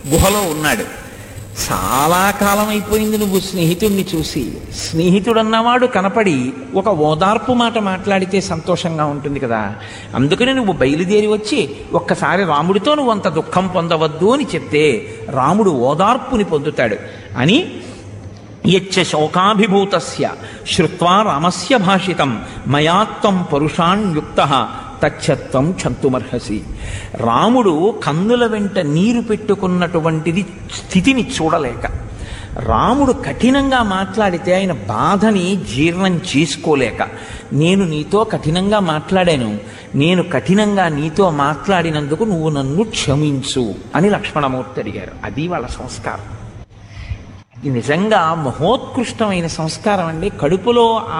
గుహలో ఉన్నాడు చాలా కాలం అయిపోయింది నువ్వు స్నేహితుడిని చూసి స్నేహితుడన్నవాడు కనపడి ఒక ఓదార్పు మాట మాట్లాడితే సంతోషంగా ఉంటుంది కదా అందుకని నువ్వు బయలుదేరి వచ్చి ఒక్కసారి రాముడితో నువ్వు అంత దుఃఖం పొందవద్దు అని చెప్తే రాముడు ఓదార్పుని పొందుతాడు అని యచ్చ శోకాభిభూతస్య శ్రుత్వా రామస్య భాషితం మయాత్వం పరుషాణ్యుక్త తచ్చత్వం క్షంతుమర్హసి రాముడు కన్నుల వెంట నీరు పెట్టుకున్నటువంటిది స్థితిని చూడలేక రాముడు కఠినంగా మాట్లాడితే ఆయన బాధని జీర్ణం చేసుకోలేక నేను నీతో కఠినంగా మాట్లాడాను నేను కఠినంగా నీతో మాట్లాడినందుకు నువ్వు నన్ను క్షమించు అని లక్ష్మణమూర్తి అడిగారు అది వాళ్ళ సంస్కారం ఇది నిజంగా మహోత్కృష్టమైన సంస్కారం అండి కడుపులో ఆ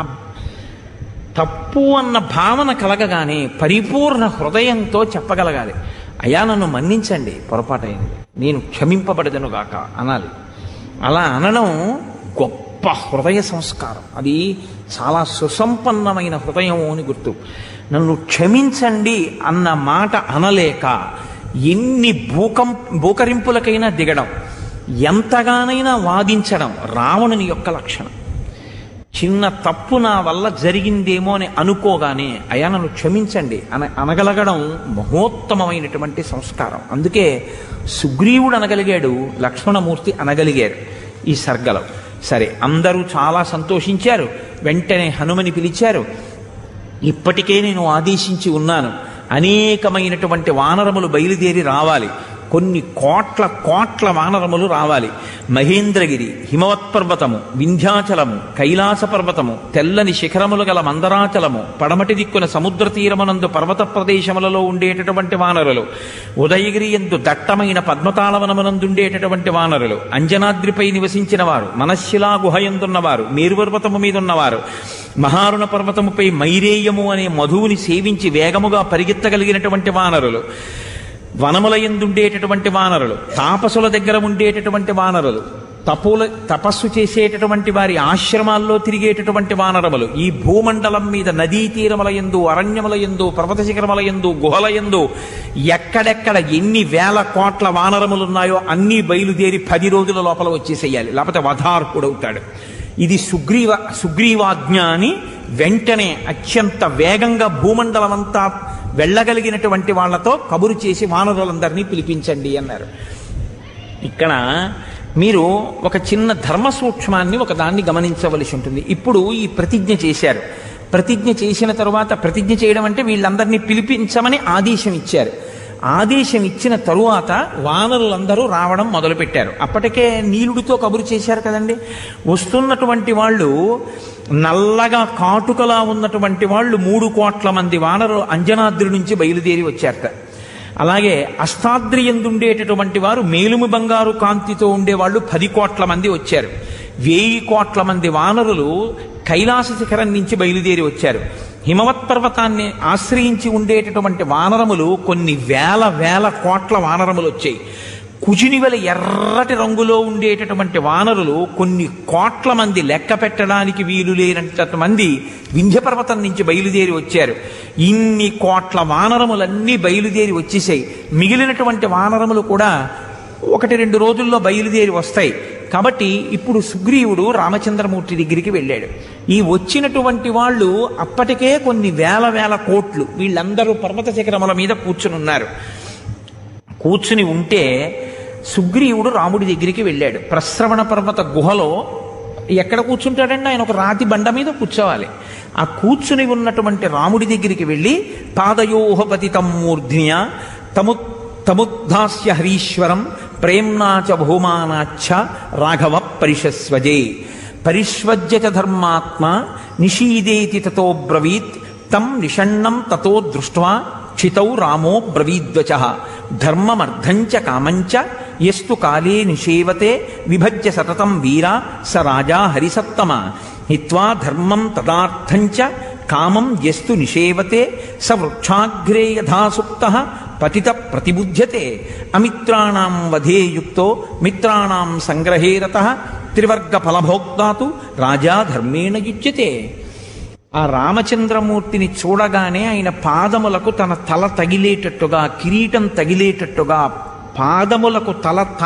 తప్పు అన్న భావన కలగగానే పరిపూర్ణ హృదయంతో చెప్పగలగాలి అయా నన్ను మన్నించండి పొరపాటైంది నేను క్షమింపబడదను గాక అనాలి అలా అనడం గొప్ప హృదయ సంస్కారం అది చాలా సుసంపన్నమైన హృదయం అని గుర్తు నన్ను క్షమించండి అన్న మాట అనలేక ఎన్ని భూకం భూకరింపులకైనా దిగడం ఎంతగానైనా వాదించడం రావణుని యొక్క లక్షణం చిన్న తప్పు నా వల్ల జరిగిందేమో అని అనుకోగానే అయా నన్ను క్షమించండి అన అనగలగడం మహోత్తమమైనటువంటి సంస్కారం అందుకే సుగ్రీవుడు అనగలిగాడు లక్ష్మణమూర్తి అనగలిగారు ఈ సర్గలో సరే అందరూ చాలా సంతోషించారు వెంటనే హనుమని పిలిచారు ఇప్పటికే నేను ఆదేశించి ఉన్నాను అనేకమైనటువంటి వానరములు బయలుదేరి రావాలి కొన్ని కోట్ల కోట్ల వానరములు రావాలి మహేంద్రగిరి హిమవత్ పర్వతము వింధ్యాచలము కైలాస పర్వతము తెల్లని శిఖరములు గల మందరాచలము పడమటి దిక్కున సముద్ర తీరమునందు పర్వత ప్రదేశములలో ఉండేటటువంటి వానరులు ఉదయగిరి ఎందు దట్టమైన పద్మతాళవనమునందుండేటటువంటి వానరులు అంజనాద్రిపై నివసించిన వారు మనశిలా గుహయందున్నవారు మేరుపర్వతము మీద ఉన్నవారు మహారుణ పర్వతముపై మైరేయము అనే మధువుని సేవించి వేగముగా పరిగెత్తగలిగినటువంటి వానరులు వనముల ఎందుండేటటువంటి వానరులు తాపసుల దగ్గర ఉండేటటువంటి వానరులు తపుల తపస్సు చేసేటటువంటి వారి ఆశ్రమాల్లో తిరిగేటటువంటి వానరములు ఈ భూమండలం మీద నదీ తీరముల ఎందు అరణ్యముల ఎందు పర్వత శిఖరముల ఎందు గుహల ఎందు ఎక్కడెక్కడ ఎన్ని వేల కోట్ల వానరములు ఉన్నాయో అన్నీ బయలుదేరి పది రోజుల లోపల వచ్చేసేయాలి లేకపోతే వధార్పుడవుతాడు ఇది సుగ్రీవ సుగ్రీవాజ్ఞ అని వెంటనే అత్యంత వేగంగా భూమండలం అంతా వెళ్ళగలిగినటువంటి వాళ్ళతో కబురు చేసి వానరులందరినీ పిలిపించండి అన్నారు ఇక్కడ మీరు ఒక చిన్న ధర్మ సూక్ష్మాన్ని ఒక దాన్ని గమనించవలసి ఉంటుంది ఇప్పుడు ఈ ప్రతిజ్ఞ చేశారు ప్రతిజ్ఞ చేసిన తరువాత ప్రతిజ్ఞ చేయడం అంటే వీళ్ళందరినీ పిలిపించమని ఆదేశం ఇచ్చారు ఆదేశం ఇచ్చిన తరువాత వానరులందరూ రావడం మొదలుపెట్టారు అప్పటికే నీలుడితో కబురు చేశారు కదండి వస్తున్నటువంటి వాళ్ళు నల్లగా కాటుకలా ఉన్నటువంటి వాళ్ళు మూడు కోట్ల మంది వానరు అంజనాద్రి నుంచి బయలుదేరి వచ్చారట అలాగే అష్టాద్రి ఎందుండేటటువంటి వారు మేలుము బంగారు కాంతితో ఉండేవాళ్ళు పది కోట్ల మంది వచ్చారు వెయ్యి కోట్ల మంది వానరులు కైలాస శిఖరం నుంచి బయలుదేరి వచ్చారు హిమవత్ పర్వతాన్ని ఆశ్రయించి ఉండేటటువంటి వానరములు కొన్ని వేల వేల కోట్ల వానరములు వచ్చాయి కుజినివల ఎర్రటి రంగులో ఉండేటటువంటి వానరులు కొన్ని కోట్ల మంది లెక్క పెట్టడానికి వీలు లేనంత మంది వింధ్య పర్వతం నుంచి బయలుదేరి వచ్చారు ఇన్ని కోట్ల వానరములన్నీ బయలుదేరి వచ్చేసాయి మిగిలినటువంటి వానరములు కూడా ఒకటి రెండు రోజుల్లో బయలుదేరి వస్తాయి కాబట్టి ఇప్పుడు సుగ్రీవుడు రామచంద్రమూర్తి దగ్గరికి వెళ్ళాడు ఈ వచ్చినటువంటి వాళ్ళు అప్పటికే కొన్ని వేల వేల కోట్లు వీళ్ళందరూ పర్వత శిఖరముల మీద కూర్చుని ఉన్నారు కూర్చుని ఉంటే సుగ్రీవుడు రాముడి దగ్గరికి వెళ్ళాడు ప్రశ్రవణ పర్వత గుహలో ఎక్కడ కూర్చుంటాడండి ఆయన ఒక రాతి బండ మీద కూర్చోవాలి ఆ కూర్చుని ఉన్నటువంటి రాముడి దగ్గరికి వెళ్ళి పాదయోహపతి తమ్మూర్ధ్నియ తము తముద్ధాస్య హరీశ్వరం ప్రేమ్నాచ భూమానాచ్చ రాఘవ పరిషస్వజే పరిష్వజ్యత ధర్మాత్మ నిషీదేతి తతో బ్రవీత్ తం నిషణ్ణం తతో దృష్ట్వా క్షితౌ రామో బ్రవీద్వచ ధర్మమర్థంచ కామంచ ఎస్తు కాలే నిషేవతే విభజ్య సతతం వీరా స రాజా హరిసత్తమ హిత్వా ధర్మం తదార్థంచ కామం ఎస్తు నిషేవతే స వృక్షాగ్రే యథా సుప్త పతిత ప్రతిబుధ్యతే అమిత్రాణం వధేయుక్తో మిత్రాణం సంగ్రహే రత త్రివర్గ ఫలభోక్తాతు రాజా ధర్మేణ యుజ్యతే ఆ రామచంద్రమూర్తిని చూడగానే ఆయన పాదములకు తన తల తగిలేటట్టుగా కిరీటం తగిలేటట్టుగా పాదములకు తల